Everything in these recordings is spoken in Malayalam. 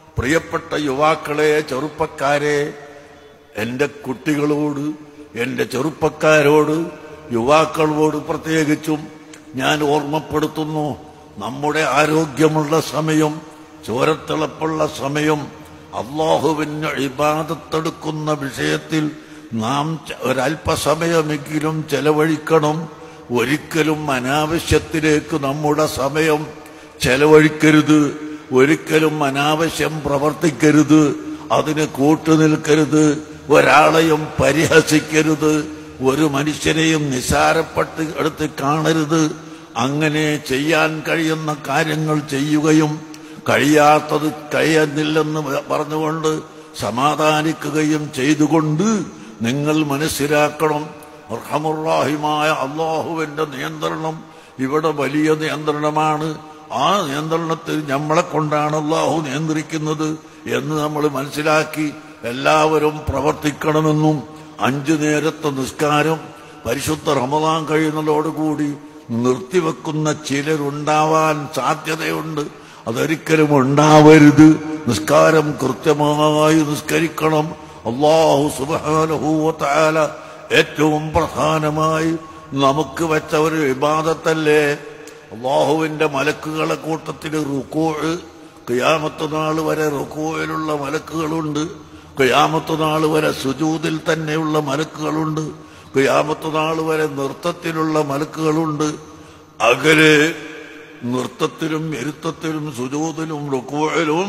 പ്രിയപ്പെട്ട യുവാക്കളെ ചെറുപ്പക്കാരെ എന്റെ കുട്ടികളോട് എന്റെ ചെറുപ്പക്കാരോട് യുവാക്കളോട് പ്രത്യേകിച്ചും ഞാൻ ഓർമ്മപ്പെടുത്തുന്നു നമ്മുടെ ആരോഗ്യമുള്ള സമയം ചോരത്തിളപ്പുള്ള സമയം അള്ളാഹുവിന് ഇബാദത്തെടുക്കുന്ന വിഷയത്തിൽ നാം ച- ഒരല്പസമയമെങ്കിലും ചെലവഴിക്കണം ഒരിക്കലും അനാവശ്യത്തിലേക്ക് നമ്മുടെ സമയം ചെലവഴിക്കരുത് ഒരിക്കലും അനാവശ്യം പ്രവർത്തിക്കരുത് അതിന് കൂട്ടുനിൽക്കരുത് ഒരാളെയും പരിഹസിക്കരുത് ഒരു മനുഷ്യനെയും നിസാരപ്പെട്ട് എടുത്ത് കാണരുത് അങ്ങനെ ചെയ്യാൻ കഴിയുന്ന കാര്യങ്ങൾ ചെയ്യുകയും കഴിയാത്തത് കഴിയുന്നില്ലെന്ന് പറഞ്ഞുകൊണ്ട് സമാധാനിക്കുകയും ചെയ്തുകൊണ്ട് നിങ്ങൾ മനസ്സിലാക്കണം അർഹമുറാഹിമായ അള്ളാഹുവിന്റെ നിയന്ത്രണം ഇവിടെ വലിയ നിയന്ത്രണമാണ് ആ നിയന്ത്രണത്തിൽ നമ്മളെ കൊണ്ടാണ് അള്ളാഹു നിയന്ത്രിക്കുന്നത് എന്ന് നമ്മൾ മനസ്സിലാക്കി എല്ലാവരും പ്രവർത്തിക്കണമെന്നും അഞ്ചു നേരത്തെ നിസ്കാരം പരിശുദ്ധ റമദാൻ കഴിയുന്നതോടുകൂടി നിർത്തിവെക്കുന്ന ചിലരുണ്ടാവാൻ സാധ്യതയുണ്ട് അതൊരിക്കലും ഉണ്ടാവരുത് നിസ്കാരം കൃത്യമായി നിസ്കരിക്കണം അള്ളാഹു സുബാനുഭൂവത്താല ഏറ്റവും പ്രധാനമായി നമുക്ക് വെച്ച ഒരു വിവാദത്തല്ലേ അള്ളാഹുവിന്റെ മലക്കുകളെ കൂട്ടത്തിൽ റുക്കോഴ് കിയാമത്ത് നാൾ വരെ റുക്കോയിലുള്ള മലക്കുകളുണ്ട് കിയാമത്ത് നാൾ വരെ സുജൂതിൽ തന്നെയുള്ള മലക്കുകളുണ്ട് കിയാമത്ത് നാൾ വരെ നൃത്തത്തിലുള്ള മലക്കുകളുണ്ട് അകലെ നൃത്തത്തിലും ഇരുത്തത്തിലും സുജൂതിലും റുക്കോയിലും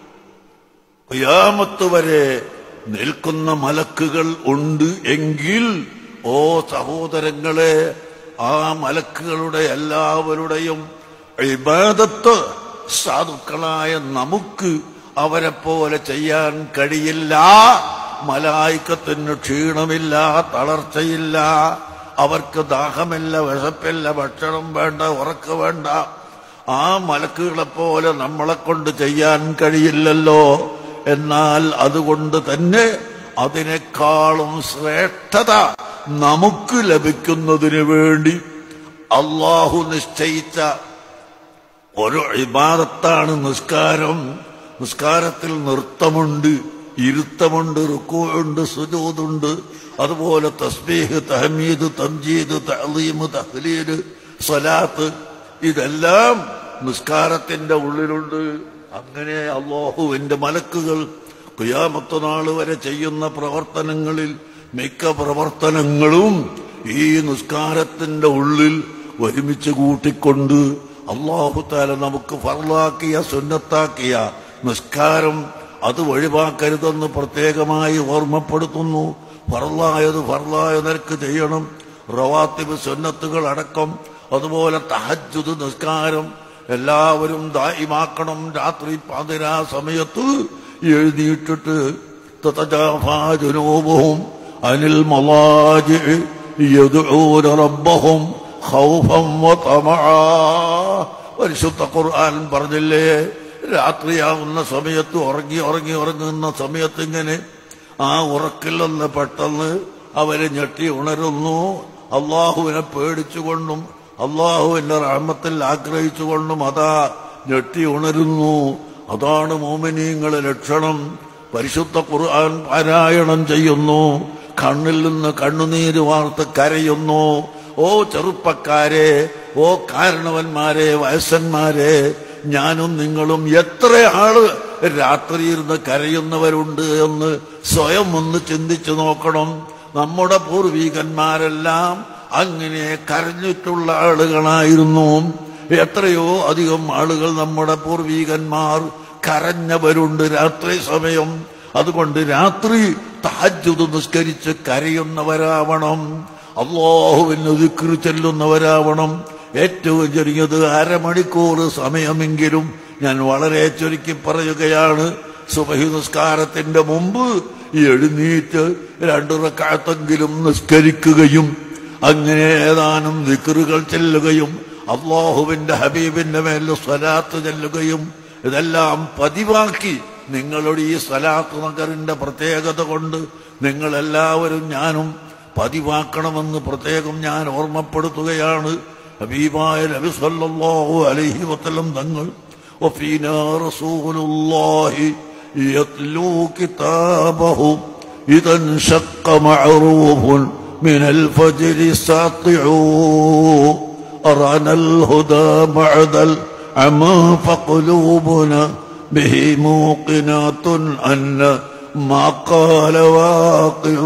ഖിയാമത്ത് വരെ നിൽക്കുന്ന മലക്കുകൾ ഉണ്ട് എങ്കിൽ ഓ സഹോദരങ്ങളെ ആ മലക്കുകളുടെ എല്ലാവരുടെയും ഇബാദത്ത് സാധുക്കളായ നമുക്ക് അവരെ പോലെ ചെയ്യാൻ കഴിയില്ല മലായിക്കത്തിന് ക്ഷീണമില്ല തളർച്ചയില്ല അവർക്ക് ദാഹമില്ല വിശപ്പില്ല ഭക്ഷണം വേണ്ട ഉറക്ക വേണ്ട ആ മലക്കുകളെ പോലെ നമ്മളെ കൊണ്ട് ചെയ്യാൻ കഴിയില്ലല്ലോ എന്നാൽ അതുകൊണ്ട് തന്നെ അതിനേക്കാളും ശ്രേഷ്ഠത നമുക്ക് ലഭിക്കുന്നതിന് വേണ്ടി അള്ളാഹു നിശ്ചയിച്ച ഒരു ഇബാദത്താണ് നിസ്കാരം നിസ്കാരത്തിൽ നൃത്തമുണ്ട് ഇരുത്തമുണ്ട് റുക്കുണ്ട് സുജൂതുണ്ട് അതുപോലെ തസ്ബീഹ് തഹമീദ് തംജീദ് തഅലീം തഹ്ലീൽ സ്വലാത്ത് ഇതെല്ലാം നിസ്കാരത്തിന്റെ ഉള്ളിലുണ്ട് അങ്ങനെ അള്ളാഹുവിന്റെ മലക്കുകൾ കുയാമത്ത് നാള് വരെ ചെയ്യുന്ന പ്രവർത്തനങ്ങളിൽ മിക്ക പ്രവർത്തനങ്ങളും ഈ നിസ്കാരത്തിന്റെ ഉള്ളിൽ ഒരുമിച്ച് കൂട്ടിക്കൊണ്ട് അള്ളാഹുത്താല നമുക്ക് ഫർലാക്കിയ സുന്നത്താക്കിയ നിസ്കാരം അത് ഒഴിവാക്കരുതെന്ന് പ്രത്യേകമായി ഓർമ്മപ്പെടുത്തുന്നു ഫർലായത് ഫർലായ നിരക്ക് ചെയ്യണം റവാത്തിബ് സുന്നത്തുകൾ അടക്കം അതുപോലെ തഹജുദ് നിസ്കാരം എല്ലാവരും ദായിമാക്കണം രാത്രി പാതിരാ സമയത്ത് എഴുതിയിട്ടിട്ട് തതജാഫാ ജുനൂബുഹും അനിൽ മലാജി യദ്ഊന റബ്ബഹും ഖൗഫൻ വതമആ പരിശുദ്ധ ഖുർആൻ പറഞ്ഞില്ലേ രാത്രിയാവുന്ന സമയത്ത് ഉറങ്ങി ഉറങ്ങി ഉറങ്ങുന്ന സമയത്ത് ഇങ്ങനെ ആ ഉറക്കിൽ നിന്ന് പെട്ടെന്ന് അവര് ഞെട്ടി ഉണരുന്നു അള്ളാഹുവിനെ പേടിച്ചുകൊണ്ടും അള്ളാഹുവിന്റെ റഹ്മത്തിൽ ആഗ്രഹിച്ചുകൊണ്ടും അതാ ഞെട്ടി ഉണരുന്നു അതാണ് മോമിനീങ്ങളെ ലക്ഷണം പരിശുദ്ധ ഖുർആൻ പാരായണം ചെയ്യുന്നു കണ്ണിൽ നിന്ന് കണ്ണുനീര് വാർത്ത് കരയുന്നു ഓ ചെറുപ്പക്കാരെ ഓ കാരണവന്മാരെ വയസ്സന്മാരെ ഞാനും നിങ്ങളും എത്ര ആള് രാത്രി ഇരുന്ന് കരയുന്നവരുണ്ട് എന്ന് സ്വയം ഒന്ന് ചിന്തിച്ചു നോക്കണം നമ്മുടെ പൂർവീകന്മാരെല്ലാം അങ്ങനെ കരഞ്ഞിട്ടുള്ള ആളുകളായിരുന്നു എത്രയോ അധികം ആളുകൾ നമ്മുടെ പൂർവീകന്മാർ കരഞ്ഞവരുണ്ട് രാത്രി സമയം അതുകൊണ്ട് രാത്രി തഹജ്ജുദ് നിസ്കരിച്ച് കരയുന്നവരാവണം അള്ളാഹുവിന് ദിക്റ് ചെല്ലുന്നവരാവണം ഏറ്റവും ചുരുങ്ങിയത് അരമണിക്കൂർ സമയമെങ്കിലും ഞാൻ വളരെ ചുരുക്കി പറയുകയാണ് സുബഹി നിസ്കാരത്തിന്റെ മുമ്പ് എഴുന്നേറ്റ് രണ്ടു റക്കാത്തെങ്കിലും നിസ്കരിക്കുകയും അങ്ങനെ ഏതാനും ദിക്റുകൾ ചെല്ലുകയും അള്ളാഹുവിന്റെ ഹബീബിന്റെ മേൽ സ്വലാത്ത് ചെല്ലുകയും ഇതെല്ലാം പതിവാക്കി നിങ്ങളുടെ ഈ സ്വലാത്ത് നഗറിന്റെ പ്രത്യേകത കൊണ്ട് നിങ്ങളെല്ലാവരും ഞാനും പതിവാക്കണമെന്ന് പ്രത്യേകം ഞാൻ ഓർമ്മപ്പെടുത്തുകയാണ് ഹബീബായ നബി സല്ലല്ലാഹു അലൈഹി വസല്ലം തങ്ങൾ وفينا رسول الله يتلو كتابه إذا انشق معروف من الفجر ساطع أرانا الهدى بعد العمى فقلوبنا به موقنات أن ما قال واقع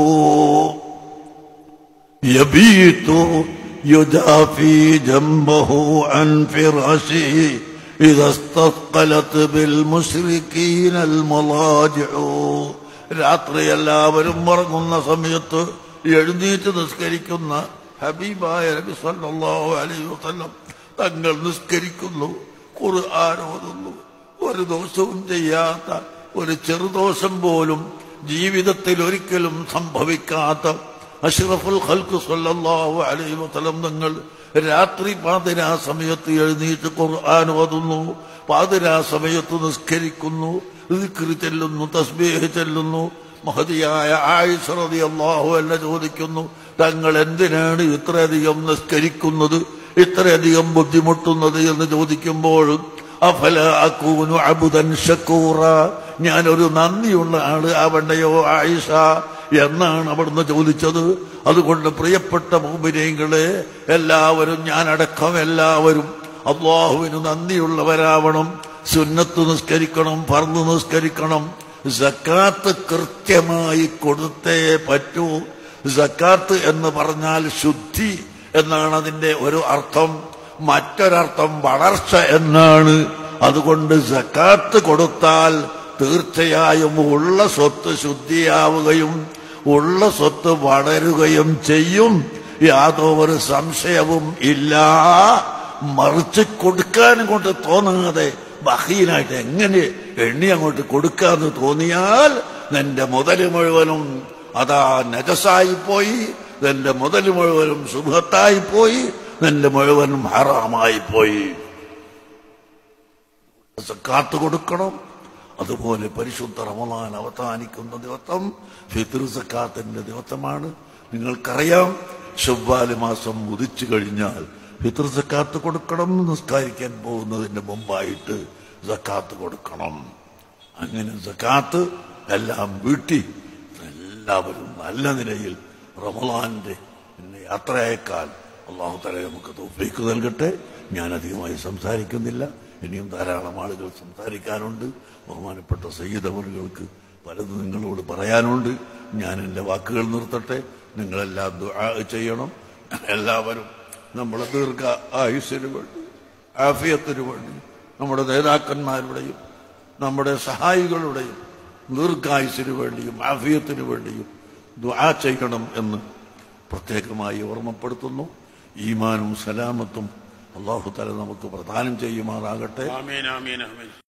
يبيت يدافي جنبه عن فراشه إذا استثقلت بالمشركين المضاجع രാത്രി എല്ലാവരും ഉറങ്ങുന്ന സമയത്ത് എഴുന്നേറ്റ് നിസ്കരിക്കുന്ന ഹബീബായ നബി സല്ലല്ലാഹു അലൈഹി വസല്ലം തങ്ങൾ നിസ്കരിക്കുന്നു ഖുർആൻ ഓതുന്നു ഒരു ദോഷവും ചെയ്യാത്ത ഒരു ചെറുദോഷം പോലും ജീവിതത്തിൽ ഒരിക്കലും സംഭവിക്കാത്ത അഷ്റഫുൽ ഖൽക്ക് സല്ലല്ലാഹു അലൈഹി വസല്ലം തങ്ങൾ രാത്രി പാതിരാ സമയത്ത് എഴുന്നേറ്റ് ഖുർആൻ ഓതുന്നു പാതിരാ സമയത്ത് നിസ്കരിക്കുന്നു ദിക്ർ ചെല്ലുന്നു തസ്ബീഹ് ചെല്ലുന്നു മഹതിയായ ആയിഷ റളിയല്ലാഹു അൻഹ ചോദിക്കുന്നു തങ്ങൾ എന്തിനാണ് ഇത്രയധികം നിസ്കരിക്കുന്നത് ഇത്രയധികം ബുദ്ധിമുട്ടുന്നത് എന്ന് ചോദിക്കുമ്പോൾ അഫല അക്കൂനു അബുദൻ ഷക്കൂറ ഞാനൊരു നന്ദിയുള്ള ആള് ആവണ്ടയോ ആയിഷ എന്നാണ് അവിടുന്ന് ചോദിച്ചത് അതുകൊണ്ട് പ്രിയപ്പെട്ട മോമിനയങ്ങളെ എല്ലാവരും ഞാനടക്കം എല്ലാവരും അള്ളാഹുവിന് നന്ദിയുള്ളവരാവണം സുന്നത്ത് നിസ്കരിക്കണം പറന്ന് നിസ്കരിക്കണം സക്കാത്ത് കൃത്യമായി കൊടുത്തേ പറ്റൂ സക്കാത്ത് എന്ന് പറഞ്ഞാൽ ശുദ്ധി എന്നാണ് അതിന്റെ ഒരു അർത്ഥം മറ്റൊരർത്ഥം വളർച്ച എന്നാണ് അതുകൊണ്ട് സക്കാത്ത് കൊടുത്താൽ തീർച്ചയായും ഉള്ള സ്വത്ത് ശുദ്ധിയാവുകയും ഉള്ള സ്വത്ത് വളരുകയും ചെയ്യും യാതൊരു സംശയവും ഇല്ല മറിച്ച് കൊടുക്കാൻ കൊണ്ട് തോന്നാതെ ബഹീനായിട്ട് എങ്ങനെ എണ്ണി അങ്ങോട്ട് കൊടുക്കാന്ന് തോന്നിയാൽ നിന്റെ മുതല് മുഴുവനും അതാ നജസായി പോയി നിന്റെ മുതല് മുഴുവനും സുഖത്തായി പോയി നിന്റെ മുഴുവനും ഹറാമായി പോയി കാത്തു കൊടുക്കണം അതുപോലെ പരിശുദ്ധ റമദാൻ അവസാനിക്കുന്ന ദിവസം ഫിത്ർ സക്കാത്തിന്റെ ദിവസമാണ് നിങ്ങൾക്കറിയാം ചൊവ്വാല് മാസം ഉദിച്ചു കഴിഞ്ഞാൽ ഫിത്ർ സക്കാത്ത് കൊടുക്കണം നിസ്കരിക്കാൻ പോകുന്നതിന് മുമ്പായിട്ട് സക്കാത്ത് കൊടുക്കണം അങ്ങനെ സക്കാത്ത് എല്ലാം വീട്ടി എല്ലാവരും നല്ല നിലയിൽ റമദാന്റെ പിന്നെ യാത്രയേക്കാൾ അള്ളാഹു തല നമുക്ക് തോഫീക്ക് നൽകട്ടെ ഞാൻ അധികമായി സംസാരിക്കുന്നില്ല ഇനിയും ധാരാളം ആളുകൾ സംസാരിക്കാനുണ്ട് ബഹുമാനപ്പെട്ട സയ്യിദവറുകൾക്ക് പലതും നിങ്ങളോട് പറയാനുണ്ട് ഞാൻ എൻ്റെ വാക്കുകൾ നിർത്തട്ടെ നിങ്ങളെല്ലാം ദുആ ചെയ്യണം എല്ലാവരും നമ്മുടെ ദീർഘ ആയുസ്സിന് വേണ്ടി ആഫിയത്തിന് വേണ്ടി നമ്മുടെ നേതാക്കന്മാരുടെയും നമ്മുടെ സഹായികളുടെയും ദീർഘായുസിന് വേണ്ടിയും ആഫിയത്തിന് വേണ്ടിയും ദുആ ചെയ്യണം എന്ന് പ്രത്യേകമായി ഓർമ്മപ്പെടുത്തുന്നു ഈമാനും സലാമത്തും അള്ളാഹു തല നമുക്ക് പ്രദാനം ചെയ്യുമാറാകട്ടെ ആമീൻ ആമീൻ ആമീൻ